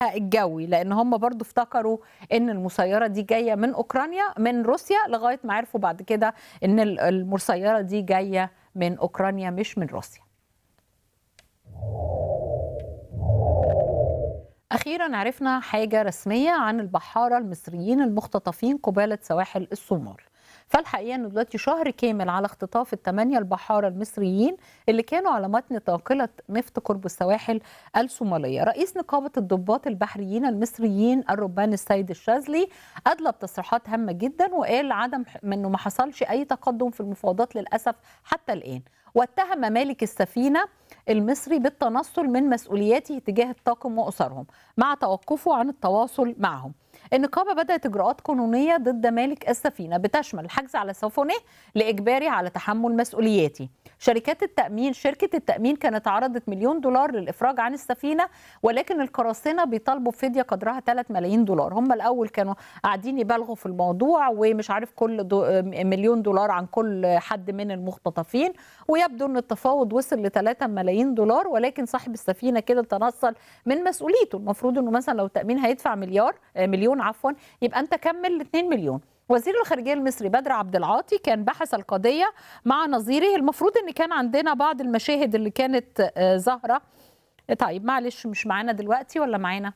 الجوي لان هم برضو افتكروا ان المسيره دي جايه من اوكرانيا من روسيا لغايه ما عرفوا بعد كده ان ال- المسيره دي جايه من اوكرانيا مش من روسيا اخيرا عرفنا حاجه رسميه عن البحاره المصريين المختطفين قباله سواحل الصومال فالحقيقه انه دلوقتي شهر كامل على اختطاف الثمانيه البحاره المصريين اللي كانوا على متن طاقله نفط قرب السواحل الصوماليه رئيس نقابه الضباط البحريين المصريين الربان السيد الشاذلي ادلى بتصريحات هامه جدا وقال عدم انه ما حصلش اي تقدم في المفاوضات للاسف حتى الان واتهم مالك السفينه المصري بالتنصل من مسؤولياته تجاه الطاقم واسرهم مع توقفه عن التواصل معهم. النقابه بدات اجراءات قانونيه ضد مالك السفينه بتشمل الحجز على سفنه لاجباري على تحمل مسؤولياته. شركات التامين شركه التامين كانت عرضت مليون دولار للافراج عن السفينه ولكن القراصنه بيطالبوا بفديه قدرها 3 ملايين دولار، هم الاول كانوا قاعدين يبالغوا في الموضوع ومش عارف كل دو مليون دولار عن كل حد من المختطفين ويبدو ان التفاوض وصل ل 3 ملايين دولار ولكن صاحب السفينه كده تنصل من مسؤوليته المفروض انه مثلا لو التامين هيدفع مليار مليون عفوا يبقى انت كمل 2 مليون وزير الخارجيه المصري بدر عبد العاطي كان بحث القضيه مع نظيره المفروض ان كان عندنا بعض المشاهد اللي كانت ظاهره طيب معلش مش معانا دلوقتي ولا معانا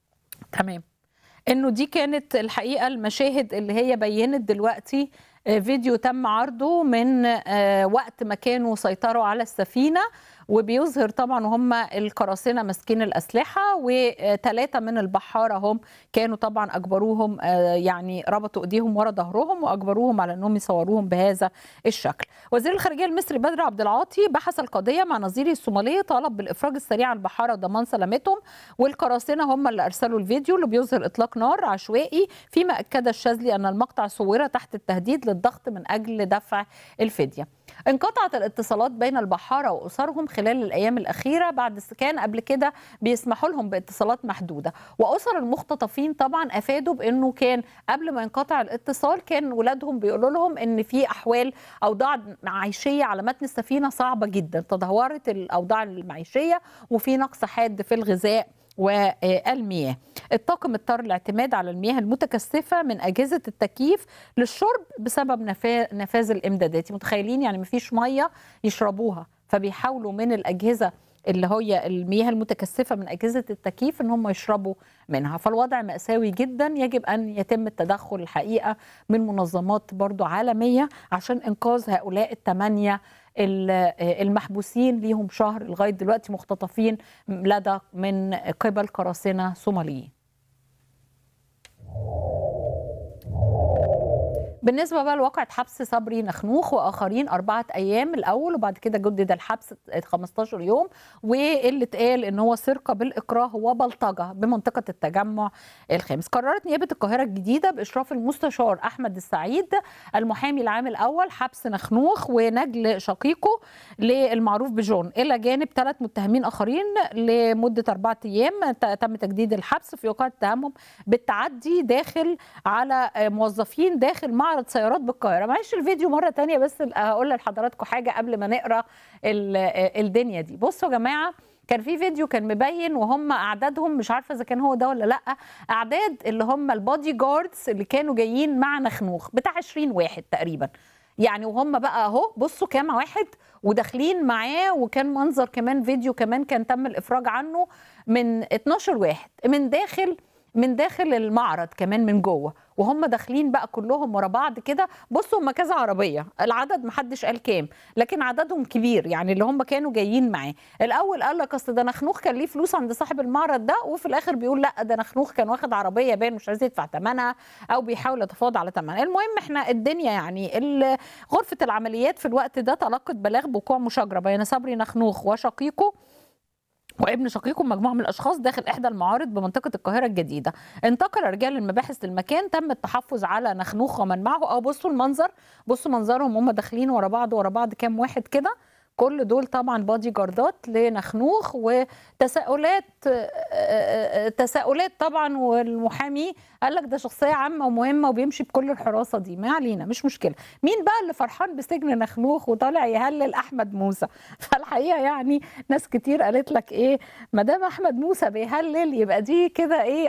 تمام انه دي كانت الحقيقه المشاهد اللي هي بينت دلوقتي فيديو تم عرضه من وقت ما كانوا سيطروا على السفينه وبيظهر طبعا هم القراصنه ماسكين الاسلحه وثلاثه من البحاره هم كانوا طبعا اجبروهم يعني ربطوا ايديهم ورا ظهرهم واجبروهم على انهم يصوروهم بهذا الشكل. وزير الخارجيه المصري بدر عبد العاطي بحث القضيه مع نظيره الصوماليه طالب بالافراج السريع عن البحاره وضمان سلامتهم والقراصنه هم اللي ارسلوا الفيديو اللي بيظهر اطلاق نار عشوائي فيما اكد الشاذلي ان المقطع صور تحت التهديد للضغط من اجل دفع الفديه. انقطعت الاتصالات بين البحاره واسرهم خلال الايام الاخيره بعد كان قبل كده بيسمحوا لهم باتصالات محدوده واسر المختطفين طبعا افادوا بانه كان قبل ما ينقطع الاتصال كان ولادهم بيقولوا لهم ان في احوال اوضاع معيشيه على متن السفينه صعبه جدا تدهورت الاوضاع المعيشيه وفي نقص حاد في الغذاء والمياه الطاقم اضطر الاعتماد على المياه المتكثفه من اجهزه التكييف للشرب بسبب نفاذ الامدادات متخيلين يعني مفيش ميه يشربوها فبيحاولوا من الاجهزه اللي هي المياه المتكثفه من اجهزه التكييف ان هم يشربوا منها فالوضع ماساوي جدا يجب ان يتم التدخل الحقيقه من منظمات برضو عالميه عشان انقاذ هؤلاء الثمانيه المحبوسين ليهم شهر لغايه دلوقتي مختطفين لدى من قبل قراصنه صوماليين بالنسبة بقى لواقعة حبس صبري نخنوخ وآخرين أربعة أيام الأول وبعد كده جدد الحبس 15 يوم واللي اتقال إن هو سرقة بالإكراه وبلطجة بمنطقة التجمع الخامس قررت نيابة القاهرة الجديدة بإشراف المستشار أحمد السعيد المحامي العام الأول حبس نخنوخ ونجل شقيقه للمعروف بجون إلى جانب ثلاث متهمين آخرين لمدة أربعة أيام تم تجديد الحبس في وقاية اتهامهم بالتعدي داخل على موظفين داخل مع معرض سيارات بالقاهره معلش الفيديو مره تانية بس هقول لحضراتكم حاجه قبل ما نقرا الدنيا دي بصوا يا جماعه كان في فيديو كان مبين وهم اعدادهم مش عارفه اذا كان هو ده ولا لا اعداد اللي هم البادي جاردز اللي كانوا جايين مع نخنوخ بتاع 20 واحد تقريبا يعني وهم بقى اهو بصوا كام واحد وداخلين معاه وكان منظر كمان فيديو كمان كان تم الافراج عنه من 12 واحد من داخل من داخل المعرض كمان من جوه وهم داخلين بقى كلهم ورا بعض كده بصوا هم كذا عربيه العدد محدش قال كام لكن عددهم كبير يعني اللي هم كانوا جايين معاه الاول قال لك اصل ده نخنوخ كان ليه فلوس عند صاحب المعرض ده وفي الاخر بيقول لا ده نخنوخ كان واخد عربيه باين مش عايز يدفع ثمنها او بيحاول يتفاوض على ثمنها المهم احنا الدنيا يعني غرفه العمليات في الوقت ده تلقت بلاغ بوقوع مشاجره بين صبري نخنوخ وشقيقه وابن شقيقه مجموعه من الاشخاص داخل احدى المعارض بمنطقه القاهره الجديده انتقل رجال المباحث للمكان تم التحفظ على نخنوخ ومن معه او بصوا المنظر بصوا منظرهم هم داخلين ورا بعض ورا بعض كام واحد كده كل دول طبعا بادي جاردات لنخنوخ وتساؤلات تساؤلات طبعا والمحامي قال لك ده شخصيه عامه ومهمه وبيمشي بكل الحراسه دي ما علينا مش مشكله مين بقى اللي فرحان بسجن نخنوخ وطالع يهلل احمد موسى فالحقيقه يعني ناس كتير قالت لك ايه ما دام احمد موسى بيهلل يبقى دي كده ايه